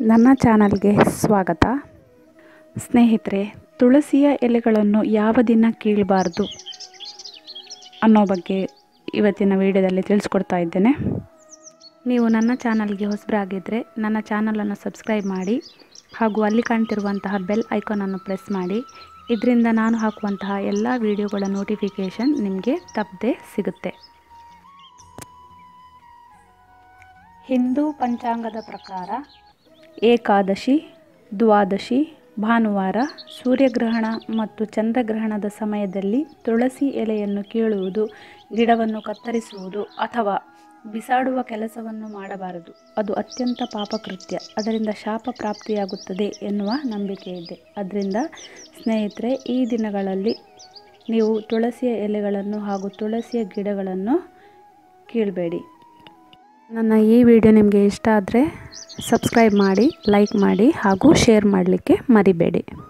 ನನ್ನ ಚಾನಲ್ಗೆ ಸ್ವಾಗತ ಸ್ನೇಹಿತರೆ ತುಳಸಿಯ ಎಲೆಗಳನ್ನು ಯಾವ ದಿನ ಕೀಳಬಾರ್ದು ಅನ್ನೋ ಬಗ್ಗೆ ಇವತ್ತಿನ ವಿಡಿಯೋದಲ್ಲಿ ತಿಳಿಸ್ಕೊಡ್ತಾ ಇದ್ದೇನೆ ನೀವು ನನ್ನ ಚಾನಲ್ಗೆ ಹೊಸಬರಾಗಿದ್ದರೆ ನನ್ನ ಚಾನಲನ್ನು ಸಬ್ಸ್ಕ್ರೈಬ್ ಮಾಡಿ ಹಾಗೂ ಅಲ್ಲಿ ಕಾಣ್ತಿರುವಂತಹ ಬೆಲ್ ಐಕಾನನ್ನು ಪ್ರೆಸ್ ಮಾಡಿ ಇದರಿಂದ ನಾನು ಹಾಕುವಂತಹ ಎಲ್ಲ ವಿಡಿಯೋಗಳ ನೋಟಿಫಿಕೇಷನ್ ನಿಮಗೆ ತಪ್ಪದೆ ಸಿಗುತ್ತೆ ಹಿಂದೂ ಪಂಚಾಂಗದ ಪ್ರಕಾರ ಏಕಾದಶಿ ದ್ವಾದಶಿ ಭಾನುವಾರ ಸೂರ್ಯಗ್ರಹಣ ಮತ್ತು ಚಂದ್ರಗ್ರಹಣದ ಸಮಯದಲ್ಲಿ ತುಳಸಿ ಎಲೆಯನ್ನು ಕೀಳುವುದು ಗಿಡವನ್ನು ಕತ್ತರಿಸುವುದು ಅಥವಾ ಬಿಸಾಡುವ ಕೆಲಸವನ್ನು ಮಾಡಬಾರದು ಅದು ಅತ್ಯಂತ ಪಾಪಕೃತ್ಯ ಅದರಿಂದ ಶಾಪ ಪ್ರಾಪ್ತಿಯಾಗುತ್ತದೆ ಎನ್ನುವ ನಂಬಿಕೆ ಇದೆ ಅದರಿಂದ ಸ್ನೇಹಿತರೆ ಈ ದಿನಗಳಲ್ಲಿ ನೀವು ತುಳಸಿಯ ಎಲೆಗಳನ್ನು ಹಾಗೂ ತುಳಸಿಯ ಗಿಡಗಳನ್ನು ಕೀಳಬೇಡಿ ನನ್ನ ಈ ವಿಡಿಯೋ ನಿಮಗೆ ಇಷ್ಟ ಆದರೆ ಸಬ್ಸ್ಕ್ರೈಬ್ ಮಾಡಿ ಲೈಕ್ ಮಾಡಿ ಹಾಗೂ ಶೇರ್ ಮಾಡಲಿಕ್ಕೆ ಮರಿಬೇಡಿ